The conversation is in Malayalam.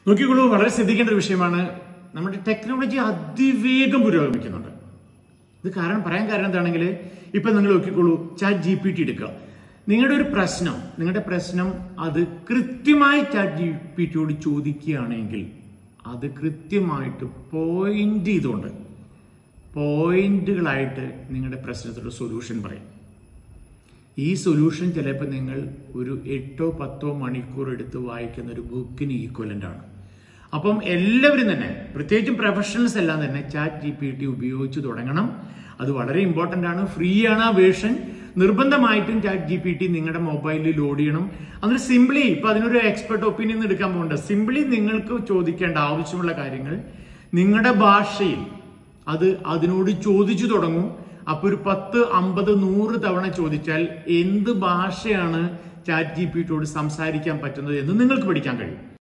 നോക്കിക്കോളൂ വളരെ ശ്രദ്ധിക്കേണ്ട ഒരു വിഷയമാണ് നമ്മുടെ ടെക്നോളജി അതിവേഗം പുരോഗമിക്കുന്നുണ്ട് ഇത് കാരണം പറയാൻ കാരണം എന്താണെങ്കിൽ ഇപ്പൊ നിങ്ങൾ നോക്കിക്കോളൂ ചാറ്റ് ജി പി ടി എടുക്കുക നിങ്ങളുടെ ഒരു പ്രശ്നം നിങ്ങളുടെ പ്രശ്നം അത് കൃത്യമായി ചാറ്റ് ജി പി ടിയോട് ചോദിക്കുകയാണെങ്കിൽ അത് കൃത്യമായിട്ട് പോയിന്റ് ചെയ്തുകൊണ്ട് പോയിന്റുകളായിട്ട് നിങ്ങളുടെ പ്രശ്നത്തിലുള്ള സൊല്യൂഷൻ പറയും ഈ സൊല്യൂഷൻ ചിലപ്പോൾ നിങ്ങൾ ഒരു എട്ടോ പത്തോ മണിക്കൂർ എടുത്ത് വായിക്കുന്ന ഒരു ബുക്കിന് ഈക്വലന്റ് ആണ് അപ്പം എല്ലാവരും തന്നെ പ്രത്യേകിച്ചും പ്രൊഫഷണൽസ് എല്ലാം തന്നെ ചാറ്റ് ജി പി ടി ഉപയോഗിച്ച് തുടങ്ങണം അത് വളരെ ഇമ്പോർട്ടന്റ് ആണ് ഫ്രീ ആണ് ആ വേർഷൻ നിർബന്ധമായിട്ടും ചാറ്റ് ജി പി ടി നിങ്ങളുടെ മൊബൈലിൽ ലോഡ് ചെയ്യണം അതിന് സിംപ്ലി ഇപ്പൊ അതിനൊരു എക്സ്പെർട്ട് ഒപ്പീനിയൻ എടുക്കാൻ പോകണ്ട സിംപ്ലി നിങ്ങൾക്ക് ചോദിക്കേണ്ട ആവശ്യമുള്ള കാര്യങ്ങൾ നിങ്ങളുടെ ഭാഷയിൽ അത് അതിനോട് ചോദിച്ചു തുടങ്ങും അപ്പൊ ഒരു പത്ത് അമ്പത് നൂറ് തവണ ചോദിച്ചാൽ എന്ത് ഭാഷയാണ് ചാറ്റ് ജി പി ടിയോട് സംസാരിക്കാൻ പറ്റുന്നത് എന്ന് നിങ്ങൾക്ക് പഠിക്കാൻ കഴിയും